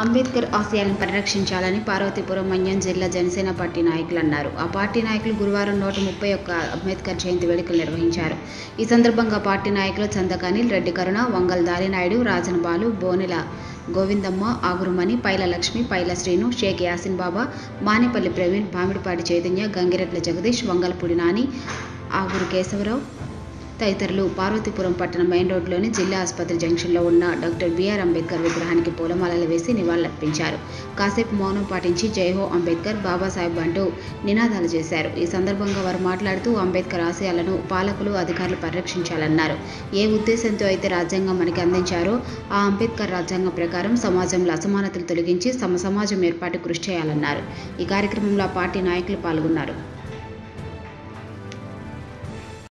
అంబేద్కర్ ఆశయాలను పరిరక్షించాలని పార్వతీపురం మన్యం జిల్లా జనసేన పార్టీ నాయకులు అన్నారు ఆ పార్టీ నాయకులు గురువారం నూట ముప్పై ఒక్క అంబేద్కర్ జయంతి వేడుకలు నిర్వహించారు ఈ సందర్భంగా పార్టీ నాయకులు చందకానిల్ రెడ్డి కరుణ వంగల్ దారినాయుడు రాజన్ బాలు బోనెల గోవిందమ్మ ఆగురుమణి పైల లక్ష్మి పైల శ్రీను షేక్ యాసిన్ బాబా మానేపల్లి ప్రవీణ్ భామిడిపాటి చైతన్య గంగిరెడ్ల జగదీష్ వంగలపూడి నాని ఆగురు కేశవరావు తదితరులు పార్వతీపురం పట్టణం మెయిన్ రోడ్లోని జిల్లా ఆసుపత్రి జంక్షన్లో ఉన్న డాక్టర్ బిఆర్ అంబేద్కర్ విగ్రహానికి పూలమాలలు వేసి నివాళులర్పించారు కాసేపు మౌనం పాటించి జైహో అంబేద్కర్ బాబాసాహెబ్ అంటూ నినాదాలు చేశారు ఈ సందర్భంగా వారు మాట్లాడుతూ అంబేద్కర్ ఆశయాలను పాలకులు అధికారులు పరిరక్షించాలన్నారు ఏ ఉద్దేశంతో అయితే రాజ్యాంగం మనకి అందించారో ఆ అంబేద్కర్ రాజ్యాంగం ప్రకారం సమాజంలో అసమానతలు తొలగించి సమ సమాజం ఏర్పాటు కృషి చేయాలన్నారు ఈ కార్యక్రమంలో ఆ పార్టీ నాయకులు పాల్గొన్నారు